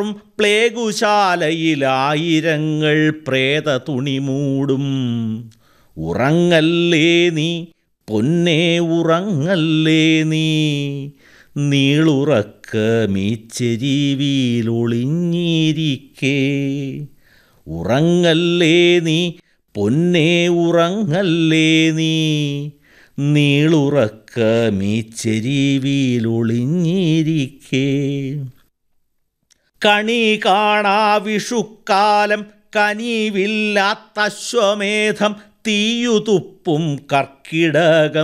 പ്ലേഗുശാലയിലായിരങ്ങൾ പ്രേത തുണി മൂടും ഉറങ്ങല്ലേ നീ പൊന്നേ ഉറങ്ങല്ലേ നീ നീളുറക്കമീച്ചെരിവിയിലൊളിഞ്ഞിരിക്കേ ഉറങ്ങല്ലേ നീ പൊന്നേ ഉറങ്ങല്ലേ നീ നീളുറക്കമീച്ചെരിവിയിലൊളിഞ്ഞിരിക്കേ കണി കാണാ വിഷുക്കാലം കനിവില്ലാത്ത അശ്വമേധം തീയുതുപ്പും കർക്കിടകം